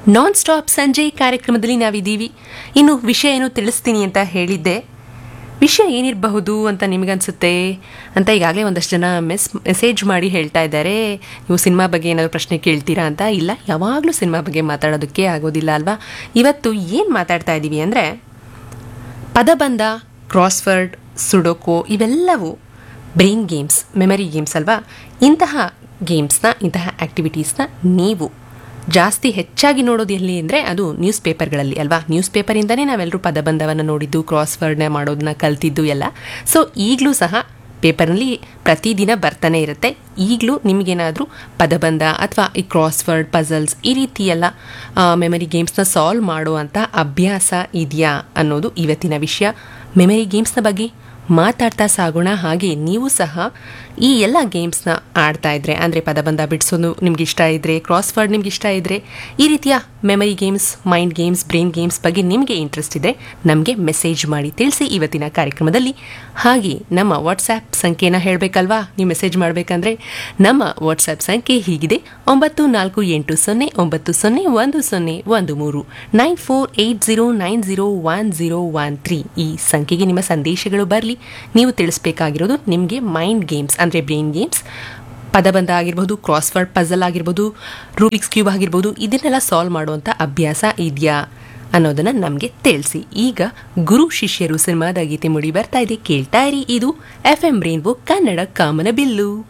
non stop ಸಂಜೆ ಕಾರ್ಯಕ್ರಮದಲ್ಲಿ ನಾವಿದ್ದೀವಿ ಇನ್ನು ವಿಷಯ ಏನು ತಿಳಿಸ್ತೀನಿ ಅಂತ ಹೇಳಿದ್ದೆ ವಿಷಯ ಏನಿರಬಹುದು ಅಂತ ನಿಮಗನ್ಸುತ್ತೆ ಅಂತ ಈಗಾಗಲೇ ಒಂದಷ್ಟು ಜನ ಮೆಸ್ ಮೆಸೇಜ್ ಮಾಡಿ ಹೇಳ್ತಾ ಇದ್ದಾರೆ ನೀವು ಸಿನಿಮಾ ಬಗ್ಗೆ ಏನಾದರೂ ಪ್ರಶ್ನೆ ಕೇಳ್ತೀರಾ ಅಂತ ಇಲ್ಲ ಯಾವಾಗಲೂ ಸಿನಿಮಾ ಬಗ್ಗೆ ಮಾತಾಡೋದಕ್ಕೆ ಆಗೋದಿಲ್ಲ ಅಲ್ವಾ ಇವತ್ತು ಏನು ಮಾತಾಡ್ತಾ ಇದ್ದೀವಿ ಅಂದರೆ ಪದಬಂಧ ಕ್ರಾಸ್ವರ್ಡ್ ಸುಡೋಕೋ ಇವೆಲ್ಲವೂ ಬ್ರೈನ್ ಗೇಮ್ಸ್ ಮೆಮರಿ ಗೇಮ್ಸ್ ಅಲ್ವಾ ಇಂತಹ ಗೇಮ್ಸ್ನ ಇಂತಹ ಆ್ಯಕ್ಟಿವಿಟೀಸ್ನ ನೀವು ಜಾಸ್ತಿ ಹೆಚ್ಚಾಗಿ ನೋಡೋದು ಎಲ್ಲಿ ಅಂದರೆ ಅದು ನ್ಯೂಸ್ ಪೇಪರ್ಗಳಲ್ಲಿ ಅಲ್ವಾ ನ್ಯೂಸ್ ಪೇಪರಿಂದನೇ ನಾವೆಲ್ಲರೂ ಪದಬಂಧವನ್ನು ನೋಡಿದ್ದು ಕ್ರಾಸ್ವರ್ಡ್ನ ಮಾಡೋದನ್ನ ಕಲ್ತಿದ್ದು ಎಲ್ಲ ಸೊ ಈಗಲೂ ಸಹ ಪೇಪರ್ನಲ್ಲಿ ಪ್ರತಿದಿನ ಬರ್ತಾನೆ ಇರುತ್ತೆ ಈಗಲೂ ನಿಮಗೇನಾದರೂ ಪದಬಂಧ ಅಥವಾ ಈ ಕ್ರಾಸ್ವರ್ಡ್ ಪಝಲ್ಸ್ ಈ ರೀತಿ ಎಲ್ಲ ಮೆಮರಿ ಗೇಮ್ಸ್ನ ಸಾಲ್ವ್ ಮಾಡುವಂಥ ಅಭ್ಯಾಸ ಇದೆಯಾ ಅನ್ನೋದು ಇವತ್ತಿನ ವಿಷಯ ಮೆಮರಿ ಗೇಮ್ಸ್ನ ಬಗ್ಗೆ ಮಾತಾಡ್ತಾ ಸಾಗೋಣ ಹಾಗೆ ನೀವು ಸಹ ಈ ಎಲ್ಲ ಗೇಮ್ಸ್ನ ಆಡ್ತಾ ಇದ್ರೆ ಅಂದರೆ ಪದಬಂಧ ಬಿಡಿಸೋದು ನಿಮ್ಗೆ ಇಷ್ಟ ಇದ್ದರೆ ಕ್ರಾಸ್ವರ್ಡ್ ನಿಮ್ಗೆ ಇಷ್ಟ ಇದ್ದರೆ ಈ ರೀತಿಯ memory games mind games brain games ಬಗ್ಗೆ ನಿಮಗೆ ಇಂಟ್ರೆಸ್ಟ್ ಇದೆ ನಮಗೆ ಮೆಸೇಜ್ ಮಾಡಿ ತಿಳಿಸಿ ಇವತ್ತಿನ ಕಾರ್ಯಕ್ರಮದಲ್ಲಿ ಹಾಗೆ ನಮ್ಮ ವಾಟ್ಸ್ಆ್ಯಪ್ ಸಂಖ್ಯೆನ ಹೇಳಬೇಕಲ್ವಾ ನೀವು ಮೆಸೇಜ್ ಮಾಡಬೇಕಂದ್ರೆ ನಮ್ಮ ವಾಟ್ಸ್ಆ್ಯಪ್ ಸಂಖ್ಯೆ ಹೀಗಿದೆ ಒಂಬತ್ತು ನಾಲ್ಕು ಎಂಟು ಸೊನ್ನೆ ಒಂಬತ್ತು ಸೊನ್ನೆ ಒಂದು ಸೊನ್ನೆ ಒಂದು ಮೂರು nine four eight zero nine zero one zero one three ಈ ಸಂಖ್ಯೆಗೆ ನಿಮ್ಮ ಸಂದೇಶಗಳು ಬರಲಿ ನೀವು ತಿಳಿಸ್ಬೇಕಾಗಿರೋದು ನಿಮಗೆ ಮೈಂಡ್ ಗೇಮ್ಸ್ ಅಂದರೆ ಬ್ರೈನ್ ಗೇಮ್ಸ್ ಪದಬಂಧ ಆಗಿರ್ಬೋದು ಕ್ರಾಸ್ವರ್ಡ್ ಪಝಲ್ ಆಗಿರ್ಬೋದು ರೂಬಿಕ್ಸ್ ಕ್ಯೂಬ್ ಆಗಿರ್ಬೋದು ಇದನ್ನೆಲ್ಲ ಸಾಲ್ವ್ ಮಾಡುವಂಥ ಅಭ್ಯಾಸ ಇದೆಯಾ ಅನ್ನೋದನ್ನ ನಮಗೆ ತಿಳಿಸಿ ಈಗ ಗುರು ಶಿಷ್ಯರು ಸಿನಿಮಾದ ಗೀತೆ ಮುಡಿ ಬರ್ತಾ ಇದೆ ಕೇಳ್ತಾ ಇರಿ ಇದು ಎಫ್ ಎಂ ರೇನ್ಬೋ ಕನ್ನಡ ಕಾಮನ ಬಿಲ್ಲು